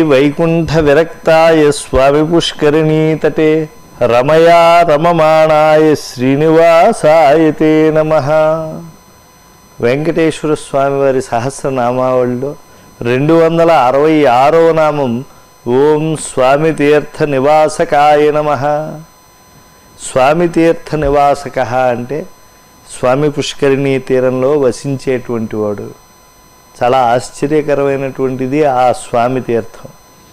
వైకుంఠ విరక్తాయ స్వామి పుష్కరిణీ తటే రమయా రమమాణాయ శ్రీనివాసాయ తే నమ వెంకటేశ్వర స్వామి వారి సహస్రనామావళిలో రెండు వందల అరవై ఆరవ నామం ఓం స్వామి తీర్థ నివాసకాయ నమ స్వామి తీర్థ నివాసక అంటే స్వామి పుష్కరిణీ తీరంలో వసించేటువంటి వాడు చాలా ఆశ్చర్యకరమైనటువంటిది ఆ స్వామి తీర్థం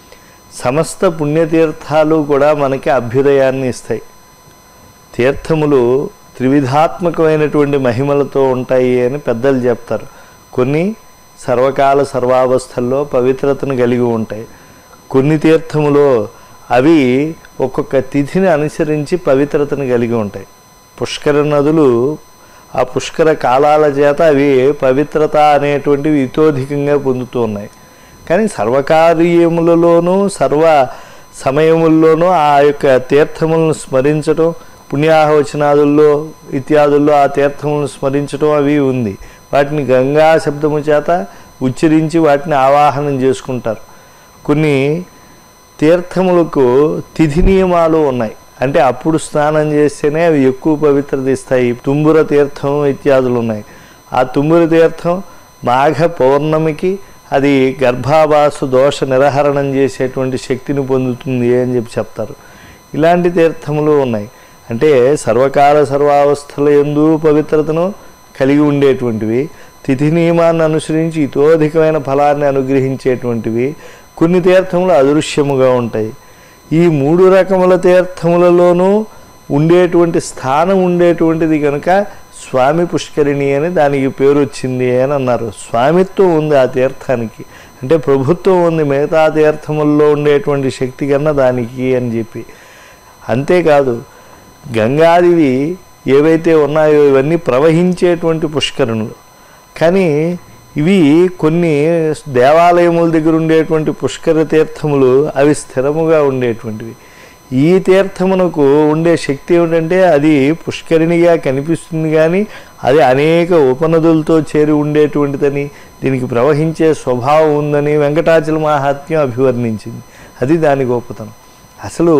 సమస్త పుణ్యతీర్థాలు కూడా మనకి అభ్యుదయాన్ని ఇస్తాయి తీర్థములు త్రివిధాత్మకమైనటువంటి మహిమలతో ఉంటాయి అని పెద్దలు చెప్తారు కొన్ని సర్వకాల సర్వావస్థల్లో పవిత్రతను కలిగి ఉంటాయి కొన్ని తీర్థములో అవి ఒక్కొక్క తిథిని అనుసరించి పవిత్రతను కలిగి ఉంటాయి పుష్కర నదులు ఆ పుష్కర కాలాల చేత అవి పవిత్రత అనేటువంటివి ఇతోధికంగా పొందుతూ ఉన్నాయి కానీ సర్వకార్యములలోనూ సర్వ సమయముల్లోనూ ఆ యొక్క తీర్థములను స్మరించడం పుణ్యాహవచనాదుల్లో ఇత్యాదుల్లో ఆ తీర్థములను స్మరించడం అవి ఉంది వాటిని గంగా శబ్దము చేత ఉచ్చరించి వాటిని ఆవాహనం చేసుకుంటారు కొన్ని తీర్థములకు తిథి నియమాలు ఉన్నాయి అంటే అప్పుడు స్నానం చేస్తేనే అవి ఎక్కువ పవిత్రత ఇస్తాయి తుంబుర తీర్థం ఇత్యాదులు ఉన్నాయి ఆ తుంబుర తీర్థం మాఘ పౌర్ణమికి అది గర్భావాసు దోష నిర్హరణం చేసేటువంటి శక్తిని పొందుతుంది అని చెప్పి చెప్తారు ఇలాంటి తీర్థములు ఉన్నాయి అంటే సర్వకాల సర్వావస్థల ఎందు పవిత్రతను కలిగి ఉండేటువంటివి తిథి నియమాన్ని అనుసరించి ఇతోధికమైన ఫలాన్ని అనుగ్రహించేటువంటివి కొన్ని తీర్థములు అదృశ్యముగా ఉంటాయి ఈ మూడు రకముల తీర్థములలోనూ ఉండేటువంటి స్థానం ఉండేటువంటిది కనుక స్వామి పుష్కరిణి అని దానికి పేరు వచ్చింది అని అన్నారు స్వామిత్వం ఉంది ఆ తీర్థానికి అంటే ప్రభుత్వం ఉంది మిగతా తీర్థముల్లో ఉండేటువంటి శక్తి కన్నా దానికి అని చెప్పి అంతేకాదు గంగాదివి ఏవైతే ఉన్నాయో ఇవన్నీ ప్రవహించేటువంటి పుష్కరుణులు కానీ ఇవి కొన్ని దేవాలయముల దగ్గర ఉండేటువంటి పుష్కర తీర్థములు అవి స్థిరముగా ఉండేటువంటివి ఈ తీర్థమునకు ఉండే శక్తి ఏమిటంటే అది పుష్కరిణిగా కనిపిస్తుంది కానీ అది అనేక ఉపనదులతో చేరి ఉండేటువంటిదని దీనికి ప్రవహించే స్వభావం ఉందని వెంకటాచల మహాత్మ్యం అభివర్ణించింది అది దాని గొప్పతనం అసలు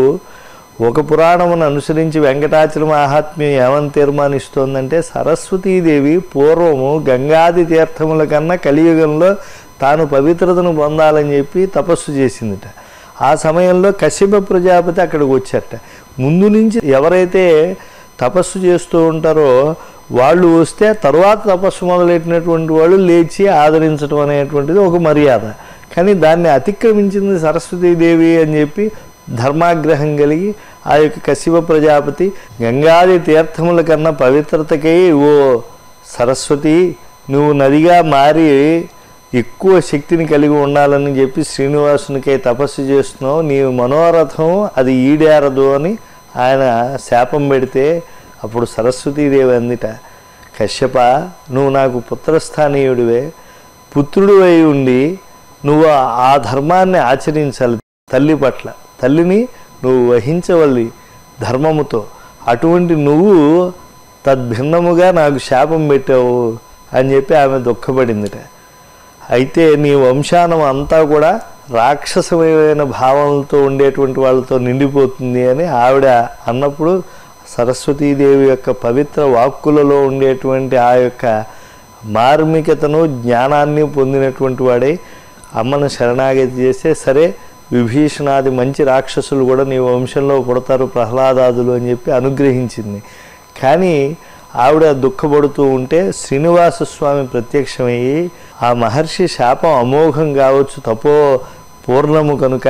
ఒక పురాణమును అనుసరించి వెంకటాచల మహాత్మ్యం ఏమని తీర్మానిస్తోందంటే సరస్వతీదేవి పూర్వము గంగాది తీర్థముల కన్నా కలియుగంలో తాను పవిత్రతను పొందాలని చెప్పి తపస్సు చేసిందిట ఆ సమయంలో కశ్యప ప్రజాపతి అక్కడికి వచ్చారట ముందు నుంచి ఎవరైతే తపస్సు చేస్తూ ఉంటారో వాళ్ళు వస్తే తర్వాత తపస్సు మొదలెట్టినటువంటి వాళ్ళు లేచి ఆదరించడం అనేటువంటిది ఒక మర్యాద కానీ దాన్ని అతిక్రమించింది సరస్వతీదేవి అని చెప్పి ధర్మాగ్రహం కలిగి ఆ యొక్క కశివ ప్రజాపతి గంగాది తీర్థముల కన్నా పవిత్రతకై ఓ సరస్వతి నువ్వు నదిగా మారి ఎక్కువ శక్తిని కలిగి ఉండాలని చెప్పి శ్రీనివాసునికై తపస్సు చేస్తున్నావు నీ మనోరథం అది ఈడేరదు అని ఆయన శాపం పెడితే అప్పుడు సరస్వతీదేవి అందిట కశ్యప నువ్వు నాకు పుత్రస్థానీయుడివే పుత్రుడు అయి ఉండి నువ్వు ఆ ధర్మాన్ని ఆచరించాలి తల్లి పట్ల తల్లిని నువ్వు వహించవల్లి ధర్మముతో అటువంటి నువ్వు తద్భిన్నముగా నాకు శాపం పెట్టావు అని చెప్పి ఆమె దుఃఖపడిందిట అయితే నీ వంశానం అంతా కూడా రాక్షసమైన భావనలతో ఉండేటువంటి వాళ్ళతో నిండిపోతుంది అని ఆవిడ అన్నప్పుడు సరస్వతీదేవి యొక్క పవిత్ర వాక్కులలో ఉండేటువంటి ఆ యొక్క మార్మికతను జ్ఞానాన్ని పొందినటువంటి వాడై అమ్మను శరణాగతి చేస్తే సరే విభీషణాది మంచి రాక్షసులు కూడా నీ వంశంలో పుడతారు ప్రహ్లాదాదులు అని చెప్పి అనుగ్రహించింది కానీ ఆవిడ దుఃఖపడుతూ ఉంటే శ్రీనివాస స్వామి ప్రత్యక్షమయ్యి ఆ మహర్షి శాపం అమోఘం కావచ్చు తపో పూర్ణము కనుక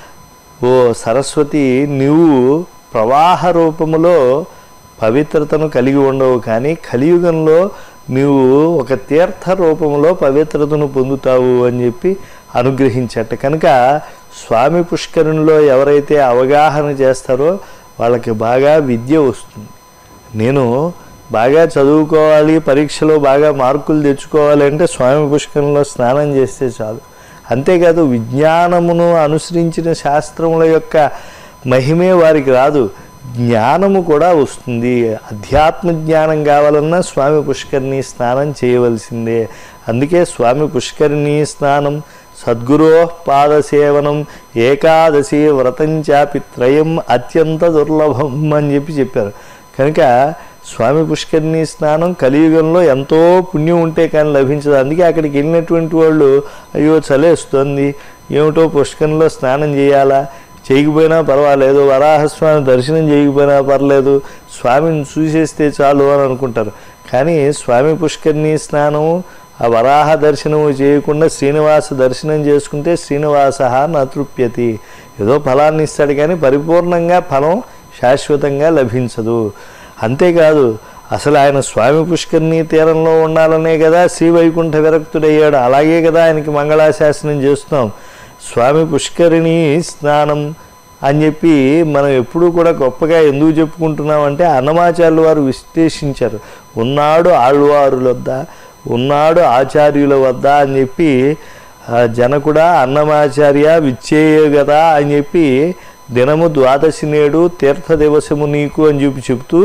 ఓ సరస్వతి నీవు ప్రవాహ రూపములో పవిత్రతను కలిగి ఉండవు కానీ కలియుగంలో నీవు ఒక తీర్థ రూపంలో పవిత్రతను పొందుతావు అని చెప్పి అనుగ్రహించట కనుక స్వామి పుష్కరునిలో ఎవరైతే అవగాహన చేస్తారో వాళ్ళకి బాగా విద్య వస్తుంది నేను బాగా చదువుకోవాలి పరీక్షలో బాగా మార్కులు తెచ్చుకోవాలి అంటే స్వామి పుష్కరంలో స్నానం చేస్తే చాలు అంతేకాదు విజ్ఞానమును అనుసరించిన శాస్త్రముల యొక్క మహిమే వారికి రాదు జ్ఞానము కూడా వస్తుంది అధ్యాత్మ జ్ఞానం కావాలన్నా స్వామి పుష్కరిణి స్నానం చేయవలసిందే అందుకే స్వామి పుష్కరిణి స్నానం సద్గురో పాదసేవనం ఏకాదశి వ్రతం చాపి త్రయం అత్యంత దుర్లభం అని చెప్పి చెప్పారు కనుక స్వామి పుష్కరిణి స్నానం కలియుగంలో ఎంతో పుణ్యం ఉంటే కానీ లభించదు అందుకే అక్కడికి వెళ్ళినటువంటి వాళ్ళు అయ్యో చలేస్తుంది ఏమిటో పుష్కరంలో స్నానం చేయాలా చేయకపోయినా పర్వాలేదు వరాహస్వామి దర్శనం చేయకపోయినా పర్లేదు స్వామిని చూసేస్తే చాలు అని అనుకుంటారు కానీ స్వామి పుష్కరిణి స్నానం ఆ వరాహ దర్శనము చేయకుండా శ్రీనివాస దర్శనం చేసుకుంటే శ్రీనివాస నతృప్యతి ఏదో ఫలాన్ని ఇస్తాడు కానీ పరిపూర్ణంగా ఫలం శాశ్వతంగా లభించదు అంతేకాదు అసలు ఆయన స్వామి పుష్కరిణి తీరంలో ఉండాలనే కదా శ్రీ వైకుంఠ విరక్తుడయ్యాడు అలాగే కదా ఆయనకి మంగళాశాసనం చేస్తున్నాం స్వామి పుష్కరిణి స్నానం అని చెప్పి మనం ఎప్పుడూ కూడా గొప్పగా ఎందుకు చెప్పుకుంటున్నామంటే అన్నమాచార్యులు వారు విశ్లేషించారు ఉన్నాడు ఆళ్వారుల వద్ద ఉన్నాడు ఆచార్యుల వద్ద అని చెప్పి ఆ, జనకుడా అన్నమాచార్య విచ్చేయ కదా అని చెప్పి దినము ద్వాదశి నేడు తీర్థ దివసము నీకు అని చెప్పి చెప్తూ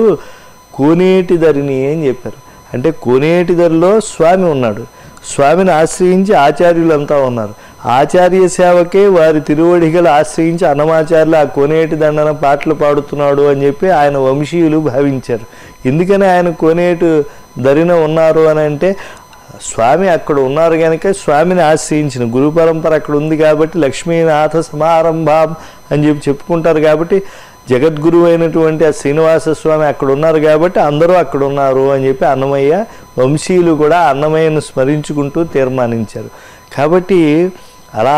కోనేటి ధరిని అని చెప్పారు అంటే కోనేటి ధరిలో స్వామి ఉన్నాడు స్వామిని ఆశ్రయించి ఆచార్యులంతా ఉన్నారు ఆచార్య సేవకే వారి తిరువడిగలు ఆశ్రయించి అన్నమాచార్యులు ఆ కోనేటి దండన పాటలు పాడుతున్నాడు అని చెప్పి ఆయన వంశీయులు భావించారు ఎందుకని ఆయన కోనేటు ధరిన ఉన్నారు అని అంటే స్వామి అక్కడ ఉన్నారు కనుక స్వామిని ఆశ్రయించిన గురు పరంపర అక్కడ ఉంది కాబట్టి లక్ష్మీనాథ సమారంభం అని చెప్పి చెప్పుకుంటారు కాబట్టి జగద్గురు అయినటువంటి ఆ శ్రీనివాస స్వామి అక్కడ ఉన్నారు కాబట్టి అందరూ అక్కడ ఉన్నారు అని చెప్పి అన్నమయ్య వంశీయులు కూడా అన్నమయ్యను స్మరించుకుంటూ తీర్మానించారు కాబట్టి అలా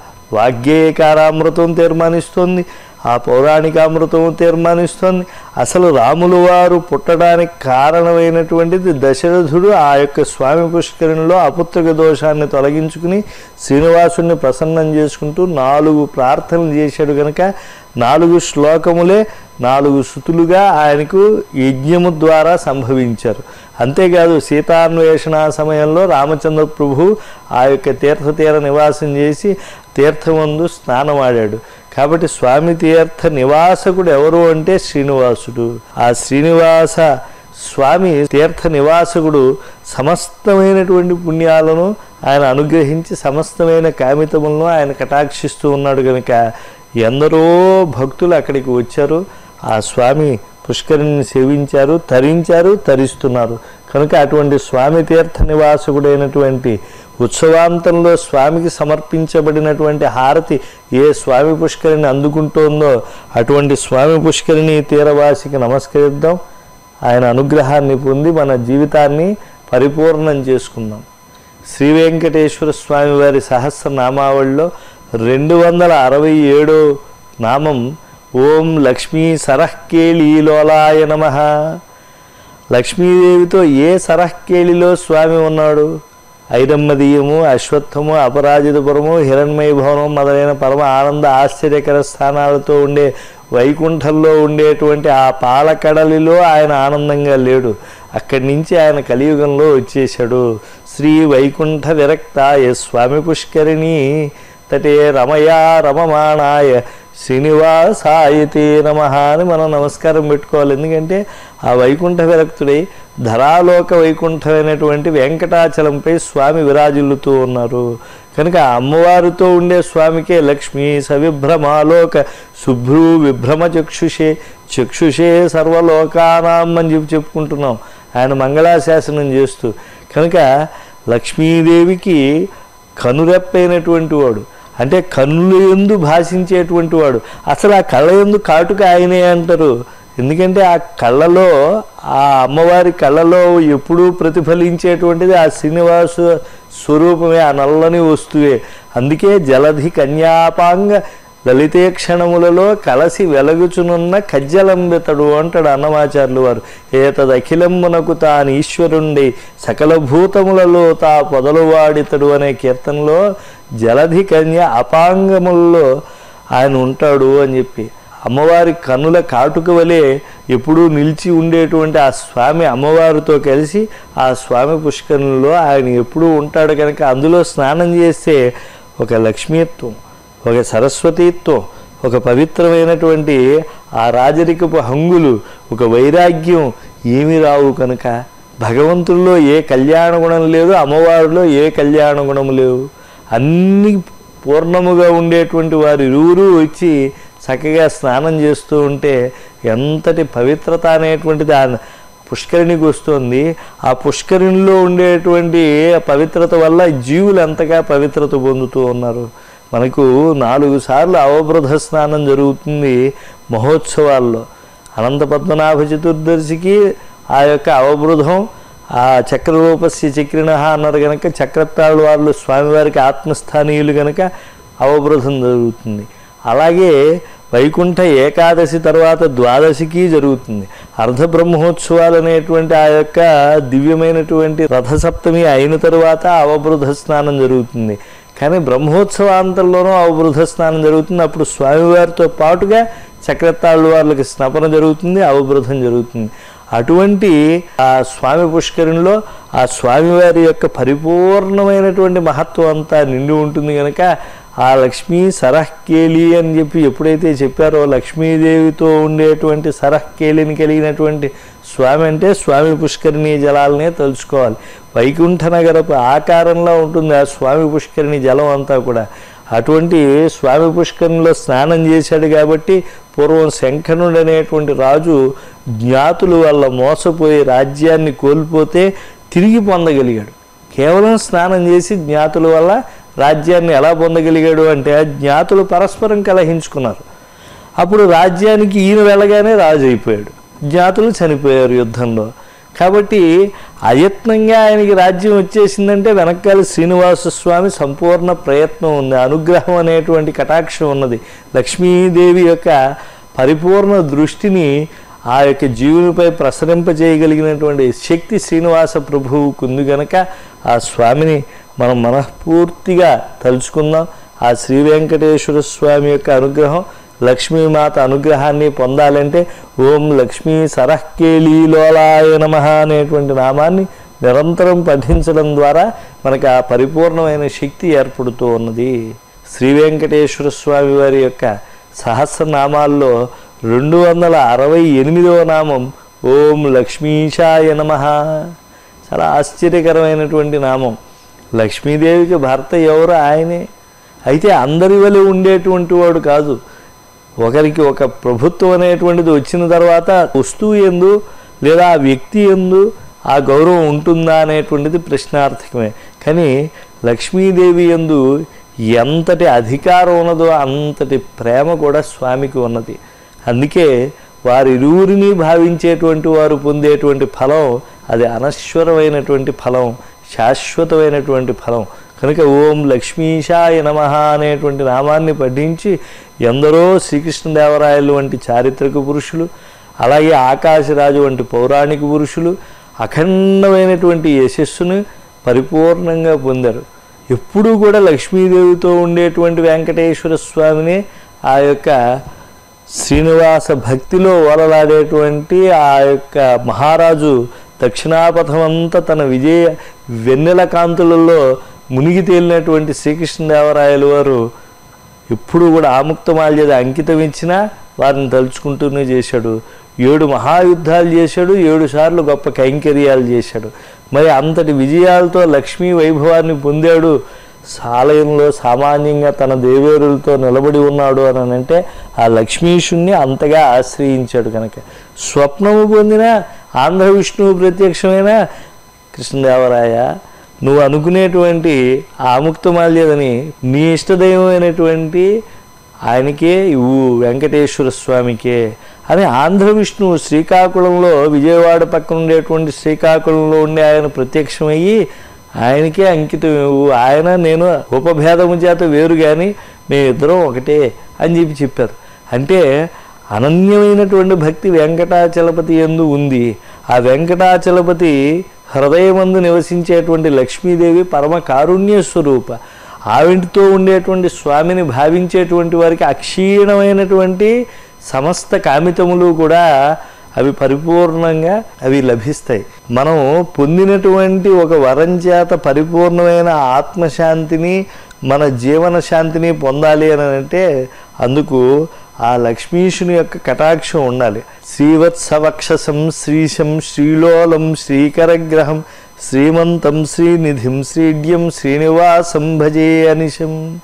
వాగ్గేయకారామృతం తీర్మానిస్తోంది ఆ పౌరాణికామృతం తీర్మానిస్తోంది అసలు రాములు వారు పుట్టడానికి కారణమైనటువంటిది దశరథుడు ఆ యొక్క స్వామి పుష్కరిణిలో అపుత్రక దోషాన్ని తొలగించుకుని శ్రీనివాసుని ప్రసన్నం చేసుకుంటూ నాలుగు ప్రార్థనలు చేశాడు కనుక నాలుగు శ్లోకములే నాలుగు శృతులుగా ఆయనకు యజ్ఞము ద్వారా సంభవించారు అంతేకాదు సీతాన్వేషణ సమయంలో రామచంద్ర ప్రభు ఆ యొక్క తీర్థతీర నివాసం చేసి తీర్థమందు స్నానమాడాడు కాబట్టి స్వామి తీర్థ నివాసకుడు ఎవరు అంటే శ్రీనివాసుడు ఆ శ్రీనివాస స్వామి తీర్థ నివాసకుడు సమస్తమైనటువంటి పుణ్యాలను ఆయన అనుగ్రహించి సమస్తమైన కామితములను ఆయన కటాక్షిస్తూ ఉన్నాడు కనుక ఎందరో భక్తులు అక్కడికి వచ్చారు ఆ స్వామి పుష్కరిని సేవించారు తరించారు తరిస్తున్నారు కనుక అటువంటి స్వామి తీర్థ నివాసకుడైనటువంటి ఉత్సవాంతంలో స్వామికి సమర్పించబడినటువంటి హారతి ఏ స్వామి పుష్కరిని అందుకుంటోందో అటువంటి స్వామి పుష్కరిని తీరవాసికి నమస్కరిద్దాం ఆయన అనుగ్రహాన్ని పొంది మన జీవితాన్ని పరిపూర్ణం చేసుకుందాం శ్రీ వెంకటేశ్వర స్వామి వారి సహస్రనామావళిలో రెండు వందల అరవై ఏడో నామం ఓం లక్ష్మీ సరహ్కేళీలోలాయ నమ లక్ష్మీదేవితో ఏ సరహ్కేళిలో స్వామి ఉన్నాడు ఐరమ్మదీయము అశ్వత్థము అపరాజితపురము హిరణ్మయ భవనం మొదలైన పరమ ఆనంద ఆశ్చర్యకర స్థానాలతో ఉండే వైకుంఠంలో ఉండేటువంటి ఆ పాలకడలిలో ఆయన ఆనందంగా లేడు అక్కడి నుంచి ఆయన కలియుగంలో వచ్చేశాడు శ్రీ వైకుంఠ విరక్తాయ స్వామి పుష్కరిణి తటే రమయా రమమాణాయ శ్రీనివాసాయతే నమ అని మనం నమస్కారం పెట్టుకోవాలి ఎందుకంటే ఆ వైకుంఠ విరక్తుడై ధరాలోక వైకుంఠమైనటువంటి వెంకటాచలంపై స్వామి విరాజిల్లుతూ ఉన్నారు కనుక ఆ అమ్మవారితో ఉండే స్వామికే లక్ష్మీ సవిభ్రమాలోక శుభ్రు విభ్రమ చక్షుషే చక్షుషే సర్వలోకానాం అని చెప్పి చెప్పుకుంటున్నాం ఆయన మంగళాశాసనం చేస్తూ కనుక లక్ష్మీదేవికి కనురెప్పైనటువంటి వాడు అంటే కన్నుల ఎందు భాషించేటువంటి వాడు అసలు ఆ కళ్ళ ఎందు కాటుక ఆయనే అంటారు ఎందుకంటే ఆ కళ్ళలో ఆ అమ్మవారి కళ్ళలో ఎప్పుడూ ప్రతిఫలించేటువంటిది ఆ శ్రీనివాసు స్వరూపమే ఆ నల్లని వస్తువే అందుకే జలధి కన్యాపాంగ లలితే క్షణములలో కలసి వెలగుచునున్న కజ్జలంబితడు అంటాడు అన్నమాచార్యులు వారు ఏతదఖిలమ్మునకు తాను ఈశ్వరుండి సకల భూతములలో తా పొదలువాడితడు అనే కీర్తనలో జలధి కన్య అపాంగములలో ఆయన ఉంటాడు అని చెప్పి అమ్మవారి కన్నుల కాటుక వలె ఎప్పుడూ నిలిచి ఉండేటువంటి ఆ స్వామి అమ్మవారితో కలిసి ఆ స్వామి పుష్కరంలో ఆయన ఎప్పుడూ ఉంటాడు కనుక అందులో స్నానం చేస్తే ఒక లక్ష్మీత్వం ఒక సరస్వతీత్వం ఒక పవిత్రమైనటువంటి ఆ రాజరికపు హంగులు ఒక వైరాగ్యం ఏమీ రావు కనుక భగవంతుల్లో ఏ కళ్యాణ గుణం లేదు అమ్మవారిలో ఏ కళ్యాణ గుణం లేవు అన్ని పూర్ణముగా ఉండేటువంటి వారు ఇరువురు వచ్చి చక్కగా స్నానం చేస్తూ ఉంటే ఎంతటి పవిత్రత అనేటువంటిది ఆ పుష్కరిణికి వస్తుంది ఆ పుష్కరిణిలో ఉండేటువంటి ఆ పవిత్రత వల్ల జీవులు ఎంతగా పవిత్రత పొందుతూ ఉన్నారు మనకు నాలుగు సార్లు అవబృధ స్నానం జరుగుతుంది మహోత్సవాల్లో అనంత పద్మనాభ చతుర్దశికి ఆ యొక్క అవబృధం ఆ చక్రరూపస్య చక్రిణ అన్నారు కనుక చక్రతాళ్ళు వాళ్ళు స్వామివారికి ఆత్మస్థానీయులు కనుక అవబృధం జరుగుతుంది అలాగే వైకుంఠ ఏకాదశి తర్వాత ద్వాదశికి జరుగుతుంది అర్ధ బ్రహ్మోత్సవాలు అనేటువంటి ఆ యొక్క దివ్యమైనటువంటి రథసప్తమి అయిన తరువాత అవబృధ స్నానం జరుగుతుంది కానీ బ్రహ్మోత్సవాంతంలోనూ అవబృధ స్నానం జరుగుతుంది అప్పుడు స్వామివారితో పాటుగా చక్రతాళ్ళు వాళ్ళకి స్నపన జరుగుతుంది అవబృధం జరుగుతుంది అటువంటి ఆ స్వామి పుష్కరిణిలో ఆ స్వామివారి యొక్క పరిపూర్ణమైనటువంటి మహత్వం అంతా నిండి ఉంటుంది కనుక ఆ లక్ష్మీ సరహ్కేలి అని చెప్పి ఎప్పుడైతే చెప్పారో లక్ష్మీదేవితో ఉండేటువంటి సరహ్కేలిని కలిగినటువంటి స్వామి అంటే స్వామి పుష్కరిణి జలాలనే తలుచుకోవాలి వైకుంఠ నగరపు ఆకారంలో ఉంటుంది ఆ స్వామి పుష్కరిణి జలం అంతా కూడా అటువంటి స్వామి పుష్కరిణిలో స్నానం చేశాడు కాబట్టి పూర్వం శంఖనుడు అనేటువంటి రాజు జ్ఞాతులు వల్ల మోసపోయి రాజ్యాన్ని కోల్పోతే తిరిగి పొందగలిగాడు కేవలం స్నానం చేసి జ్ఞాతుల వల్ల రాజ్యాన్ని ఎలా పొందగలిగాడు అంటే ఆ జ్ఞాతులు పరస్పరం కలహించుకున్నారు అప్పుడు రాజ్యానికి ఈయన వెళ్ళగానే రాజు అయిపోయాడు జ్ఞాతులు చనిపోయారు యుద్ధంలో కాబట్టి అయత్నంగా ఆయనకి రాజ్యం వచ్చేసిందంటే వెనకాల శ్రీనివాస స్వామి సంపూర్ణ ప్రయత్నం ఉంది అనుగ్రహం అనేటువంటి కటాక్షం ఉన్నది లక్ష్మీదేవి యొక్క పరిపూర్ణ దృష్టిని ఆ యొక్క జీవునిపై ప్రసరింపజేయగలిగినటువంటి శక్తి శ్రీనివాస ప్రభువుకు ఉంది గనక ఆ స్వామిని మనం మనఃపూర్తిగా తలుచుకుందాం ఆ శ్రీ వెంకటేశ్వర స్వామి యొక్క అనుగ్రహం లక్ష్మీమాత అనుగ్రహాన్ని పొందాలంటే ఓం లక్ష్మీ సరహ్కేలీలోలాయ నమ అనేటువంటి నామాన్ని నిరంతరం పఠించడం ద్వారా మనకి ఆ పరిపూర్ణమైన శక్తి ఏర్పడుతూ ఉన్నది శ్రీ వెంకటేశ్వర స్వామి వారి యొక్క సహస్రనామాల్లో రెండు వందల అరవై ఎనిమిదవ నామం ఓం లక్ష్మీశాయ నమ చాలా ఆశ్చర్యకరమైనటువంటి నామం లక్ష్మీదేవికి భర్త ఎవరు ఆయనే అయితే అందరి వలె ఉండేటువంటి వాడు కాదు ఒకరికి ఒక ప్రభుత్వం అనేటువంటిది వచ్చిన తర్వాత వస్తువు ఎందు లేదా ఆ వ్యక్తి ఎందు ఆ గౌరవం ఉంటుందా అనేటువంటిది ప్రశ్నార్థకమే కానీ లక్ష్మీదేవి ఎందు ఎంతటి అధికారం ఉన్నదో అంతటి ప్రేమ కూడా స్వామికి ఉన్నది అందుకే వారిరువురిని భావించేటువంటి వారు పొందేటువంటి ఫలం అది అనశ్వరమైనటువంటి ఫలం శాశ్వతమైనటువంటి ఫలం కనుక ఓం లక్ష్మీశాయ నమ అనేటువంటి నామాన్ని పఠించి ఎందరో శ్రీకృష్ణదేవరాయలు వంటి చారిత్రక పురుషులు అలాగే ఆకాశరాజు వంటి పౌరాణిక పురుషులు అఖండమైనటువంటి యశస్సును పరిపూర్ణంగా పొందారు ఎప్పుడూ కూడా లక్ష్మీదేవితో ఉండేటువంటి వెంకటేశ్వర స్వామిని ఆ యొక్క శ్రీనివాస భక్తిలో ఓలలాడేటువంటి ఆ యొక్క మహారాజు దక్షిణాపథమంతా తన విజయ వెన్నెల కాంతులలో మునిగి తేలినటువంటి శ్రీకృష్ణదేవరాయలు వారు ఎప్పుడూ కూడా ఆముక్తమాల్యద అంకితం ఇచ్చినా వారిని తలుచుకుంటూనే చేశాడు ఏడు మహాయుద్ధాలు చేశాడు ఏడు సార్లు గొప్ప కైంకర్యాలు చేశాడు మరి అంతటి విజయాలతో లక్ష్మీ వైభవాన్ని పొందాడు ఆలయంలో సామాన్యంగా తన దేవేరులతో నిలబడి ఉన్నాడు అని అంటే ఆ లక్ష్మీషుణ్ణి అంతగా ఆశ్రయించాడు కనుక స్వప్నము పొందిన ఆంధ్ర విష్ణువు ప్రత్యక్షమైన కృష్ణదేవరాయ నువ్వు అనుకునేటువంటి ఆముక్తమాల్యదని నీ ఇష్టదైవమైనటువంటి ఆయనకే ఇవ్వు వెంకటేశ్వర స్వామికే అని ఆంధ్ర విష్ణువు శ్రీకాకుళంలో విజయవాడ పక్కన ఉండేటువంటి శ్రీకాకుళంలో ఉండే ఆయన ప్రత్యక్షమయ్యి ఆయనకే అంకితం ఇవ్వు ఆయన నేను ఉపభేదము చేత వేరు కానీ మేమిద్దరం ఒకటే అని చెప్పి చెప్పారు అంటే అనన్యమైనటువంటి భక్తి వెంకటాచలపతి ఎందు ఉంది ఆ వెంకటాచలపతి హృదయమందు నివసించేటువంటి లక్ష్మీదేవి పరమ కారుణ్య స్వరూప ఆవింటితో ఉండేటువంటి స్వామిని భావించేటువంటి వారికి అక్షీణమైనటువంటి సమస్త కామితములు కూడా అవి పరిపూర్ణంగా అవి లభిస్తాయి మనం పొందినటువంటి ఒక వరం చేత పరిపూర్ణమైన ఆత్మశాంతిని మన జీవన శాంతిని పొందాలి అని అంటే అందుకు ఆ లక్ష్మీషుని యొక్క కటాక్షం ఉండాలి శ్రీవత్సవక్షసం శ్రీశం శ్రీలోలం శ్రీకరగ్రహం శ్రీమంతం శ్రీనిధిం శ్రీడ్యం శ్రీనివాసం భజే అనిశం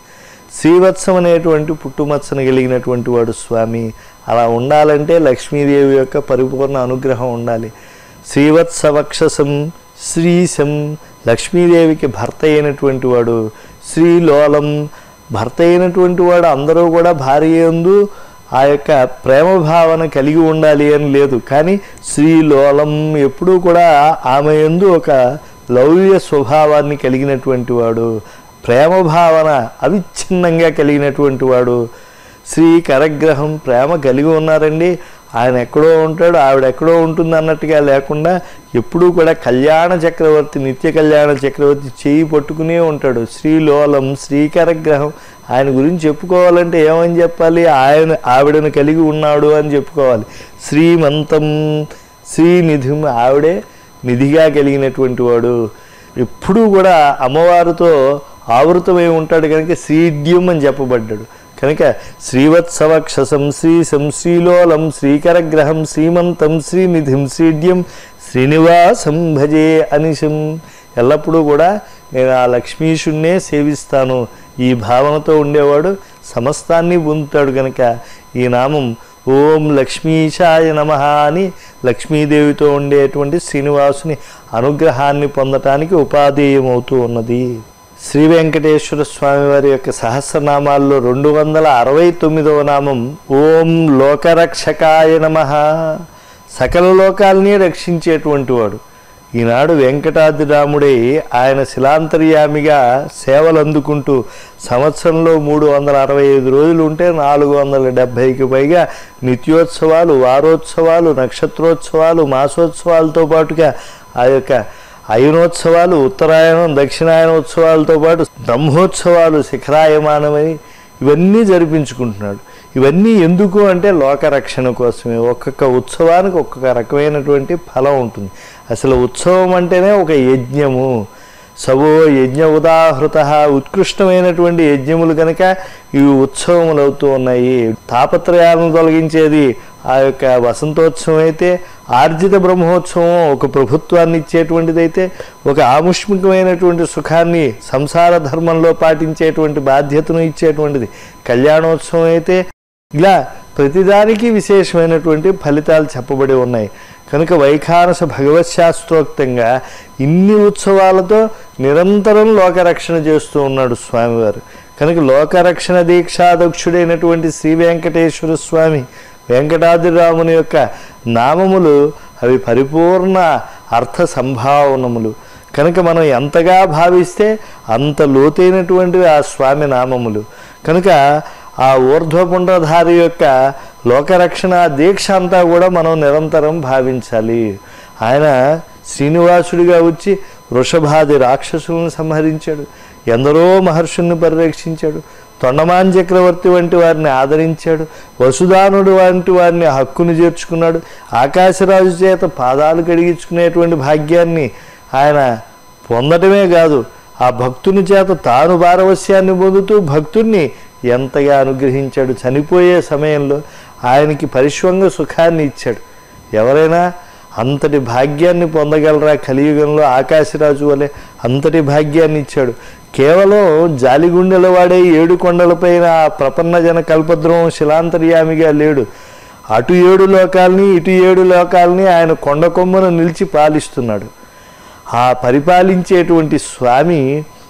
శ్రీవత్సం అనేటువంటి పుట్టుమచ్చను కలిగినటువంటి వాడు స్వామి అలా ఉండాలంటే లక్ష్మీదేవి యొక్క పరిపూర్ణ అనుగ్రహం ఉండాలి శ్రీవత్సవక్షసం శ్రీశం లక్ష్మీదేవికి భర్త అయినటువంటి వాడు శ్రీలోలం భర్త అయినటువంటి వాడు అందరూ కూడా భార్య యందు ఆ యొక్క ప్రేమ భావన కలిగి ఉండాలి అని లేదు కానీ శ్రీలోలం ఎప్పుడూ కూడా ఆమె యందు ఒక లౌల్య స్వభావాన్ని కలిగినటువంటి వాడు ప్రేమ భావన అవిచ్ఛిన్నంగా కలిగినటువంటి వాడు శ్రీ కరగ్రహం ప్రేమ కలిగి ఉన్నారండి ఆయన ఎక్కడో ఉంటాడు ఆవిడ ఎక్కడో ఉంటుంది అన్నట్టుగా లేకుండా ఎప్పుడూ కూడా కళ్యాణ చక్రవర్తి నిత్య కళ్యాణ చక్రవర్తి చేయి పట్టుకునే ఉంటాడు శ్రీలోలం శ్రీకరగ్రహం ఆయన గురించి చెప్పుకోవాలంటే ఏమని చెప్పాలి ఆయన ఆవిడను కలిగి ఉన్నాడు అని చెప్పుకోవాలి శ్రీమంతం శ్రీనిధి ఆవిడే నిధిగా కలిగినటువంటి వాడు ఎప్పుడూ కూడా అమ్మవారితో ఆవృతమై ఉంటాడు కనుక శ్రీడ్యం అని చెప్పబడ్డాడు కనుక శ్రీవత్సవక్షసం శ్రీశం శ్రీలోలం శ్రీకరగ్రహం శ్రీమంతం శ్రీనిధిం శ్రీడ్యం శ్రీనివాసం భజే అనిశం ఎల్లప్పుడూ కూడా నేను ఆ లక్ష్మీషుణ్ణే సేవిస్తాను ఈ భావనతో ఉండేవాడు సమస్తాన్ని పొందుతాడు కనుక ఈ నామం ఓం లక్ష్మీశాయ నమ అని లక్ష్మీదేవితో ఉండేటువంటి శ్రీనివాసుని అనుగ్రహాన్ని పొందటానికి ఉపాధేయమవుతూ ఉన్నది శ్రీ వెంకటేశ్వర స్వామి వారి యొక్క సహస్రనామాల్లో రెండు వందల అరవై తొమ్మిదవ నామం ఓం లోకరక్షకాయ నమ సకల లోకాల్ని రక్షించేటువంటి వాడు ఈనాడు వెంకటాద్రిరాముడై ఆయన శిలాంతర్యామిగా సేవలు అందుకుంటూ సంవత్సరంలో మూడు వందల అరవై ఐదు రోజులు ఉంటే నాలుగు వందల డెబ్భైకి పైగా నిత్యోత్సవాలు వారోత్సవాలు నక్షత్రోత్సవాలు మాసోత్సవాలతో పాటుగా ఆ యొక్క అయనోత్సవాలు ఉత్తరాయణం దక్షిణాయన ఉత్సవాలతో పాటు బ్రహ్మోత్సవాలు శిఖరాయమానమై ఇవన్నీ జరిపించుకుంటున్నాడు ఇవన్నీ ఎందుకు అంటే లోకరక్షణ కోసమే ఒక్కొక్క ఉత్సవానికి ఒక్కొక్క రకమైనటువంటి ఫలం ఉంటుంది అసలు ఉత్సవం అంటేనే ఒక యజ్ఞము సవో యజ్ఞ ఉదాహృత ఉత్కృష్టమైనటువంటి యజ్ఞములు కనుక ఇవి ఉత్సవములు అవుతూ ఉన్నాయి తాపత్రయాలను తొలగించేది ఆ యొక్క వసంతోత్సవం అయితే ఆర్జిత బ్రహ్మోత్సవం ఒక ప్రభుత్వాన్ని ఇచ్చేటువంటిదైతే ఒక ఆముష్మికమైనటువంటి సుఖాన్ని సంసార ధర్మంలో పాటించేటువంటి బాధ్యతను ఇచ్చేటువంటిది కళ్యాణోత్సవం అయితే ఇలా ప్రతిదానికి విశేషమైనటువంటి ఫలితాలు చెప్పబడి ఉన్నాయి కనుక వైఖానస భగవత్ శాస్త్రోక్తంగా ఇన్ని ఉత్సవాలతో నిరంతరం లోకరక్షణ చేస్తూ ఉన్నాడు స్వామివారు కనుక లోకరక్షణ దీక్షాదక్షుడైనటువంటి శ్రీ వెంకటేశ్వర స్వామి వెంకటాద్రిరాముని యొక్క నామములు అవి పరిపూర్ణ అర్థ సంభావనములు కనుక మనం ఎంతగా భావిస్తే అంత లోతైనటువంటివి ఆ స్వామి నామములు కనుక ఆ ఊర్ధ్వపుండ్రధారి యొక్క లోకరక్షణ దీక్ష అంతా కూడా మనం నిరంతరం భావించాలి ఆయన శ్రీనివాసుడిగా వచ్చి వృషభాది రాక్షసులను సంహరించాడు ఎందరో మహర్షుల్ని పరిరక్షించాడు తొండమాన్ చక్రవర్తి వంటి వారిని ఆదరించాడు వసుదానుడు వంటి వారిని హక్కును చేర్చుకున్నాడు ఆకాశరాజు చేత పాదాలు కడిగించుకునేటువంటి భాగ్యాన్ని ఆయన పొందటమే కాదు ఆ భక్తుని చేత తాను పారవస్యాన్ని పొందుతూ భక్తుణ్ణి ఎంతగా అనుగ్రహించాడు చనిపోయే సమయంలో ఆయనకి పరిశ్వంగ సుఖాన్ని ఇచ్చాడు ఎవరైనా అంతటి భాగ్యాన్ని పొందగలరా కలియుగంలో ఆకాశరాజు వలె అంతటి భాగ్యాన్ని ఇచ్చాడు కేవలం జాలిగుండెల వాడే ఏడు కొండలపైన ఆ ప్రపన్న జన కల్పద్రోవం శిలాంతర్యామిగా లేడు అటు ఏడు లోకాల్ని ఇటు ఏడు లోకాల్ని ఆయన కొండ కొమ్మను నిలిచి పాలిస్తున్నాడు ఆ పరిపాలించేటువంటి స్వామి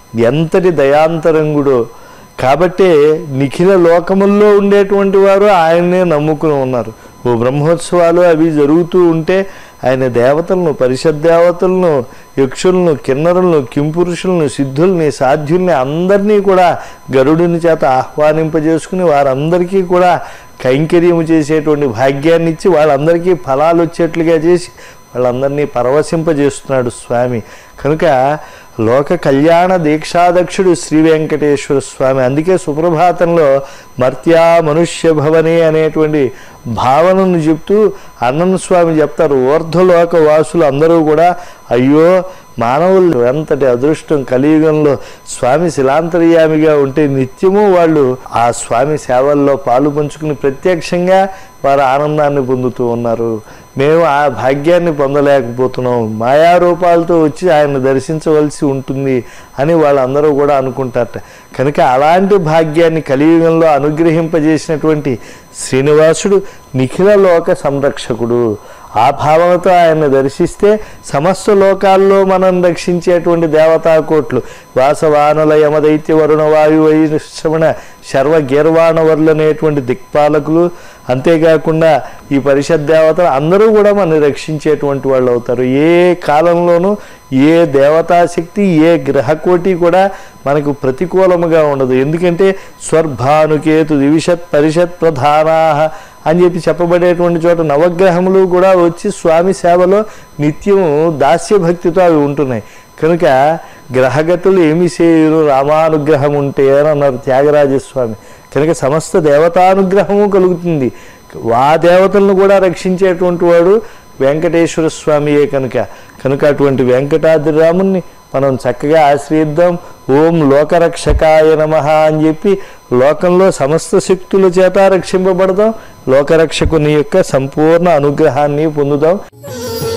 ఎంతటి దయాంతరంగుడో కాబట్టే నిఖిల లోకముల్లో ఉండేటువంటి వారు ఆయన్నే నమ్ముకుని ఉన్నారు ఓ బ్రహ్మోత్సవాలు అవి జరుగుతూ ఉంటే ఆయన దేవతలను పరిషత్ దేవతలను యక్షులను కిన్నరులను కింపురుషులను సిద్ధుల్ని సాధ్యుల్ని అందరినీ కూడా గరుడుని చేత ఆహ్వానింపజేసుకుని వారందరికీ కూడా కైంకర్యము చేసేటువంటి భాగ్యాన్ని ఇచ్చి వాళ్ళందరికీ ఫలాలు వచ్చేట్లుగా చేసి వాళ్ళందరినీ పరవశింపజేస్తున్నాడు స్వామి కనుక లోక కళ్యాణ దీక్షాదక్షుడు శ్రీ వెంకటేశ్వర స్వామి అందుకే సుప్రభాతంలో మర్త్యా మనుష్య భవనే అనేటువంటి భావనను చెప్తూ అన్నన స్వామి చెప్తారు ఊర్ధ్వలోక వాసులు అందరూ కూడా అయ్యో మానవులు ఎంతటి అదృష్టం కలియుగంలో స్వామి శిలాంతర్యామిగా ఉంటే నిత్యము వాళ్ళు ఆ స్వామి సేవల్లో పాలు పంచుకుని ప్రత్యక్షంగా వారు ఆనందాన్ని పొందుతూ ఉన్నారు మేము ఆ భాగ్యాన్ని పొందలేకపోతున్నాం మాయారూపాలతో వచ్చి ఆయన దర్శించవలసి ఉంటుంది అని వాళ్ళందరూ కూడా అనుకుంటారట కనుక అలాంటి భాగ్యాన్ని కలియుగంలో అనుగ్రహింపజేసినటువంటి శ్రీనివాసుడు నిఖిల లోక సంరక్షకుడు ఆ భావనతో ఆయన దర్శిస్తే సమస్త లోకాల్లో మనం రక్షించేటువంటి దేవతాకోట్లు వాసవానుల యమదైత్య వరుణ వాయు వైశ్రవణ శర్వ గీర్వాణవర్లు అనేటువంటి దిక్పాలకులు అంతేకాకుండా ఈ పరిషత్ దేవతలు అందరూ కూడా మనం రక్షించేటువంటి వాళ్ళు అవుతారు ఏ కాలంలోనూ ఏ దేవతాశక్తి ఏ గ్రహకోటి కూడా మనకు ప్రతికూలముగా ఉండదు ఎందుకంటే స్వర్భానుకేతు దివిషత్ పరిషత్ ప్రధానా అని చెప్పి చెప్పబడేటువంటి చోట నవగ్రహములు కూడా వచ్చి స్వామి సేవలో నిత్యం దాస్యభక్తితో అవి ఉంటున్నాయి కనుక గ్రహగతులు ఏమి చేయరు రామానుగ్రహం ఉంటే అని అన్నారు త్యాగరాజస్వామి కనుక సమస్త దేవతానుగ్రహము కలుగుతుంది ఆ దేవతలను కూడా రక్షించేటువంటి వాడు వెంకటేశ్వర స్వామియే కనుక కనుక అటువంటి వెంకటాద్రి రాముణ్ణి మనం చక్కగా ఆశ్రయిద్దాం ఓం లోకరక్షకాయ నమ అని చెప్పి లోకంలో సమస్త శక్తుల చేత రక్షింపబడదాం లోకరక్షకుని యొక్క సంపూర్ణ అనుగ్రహాన్ని పొందుదాం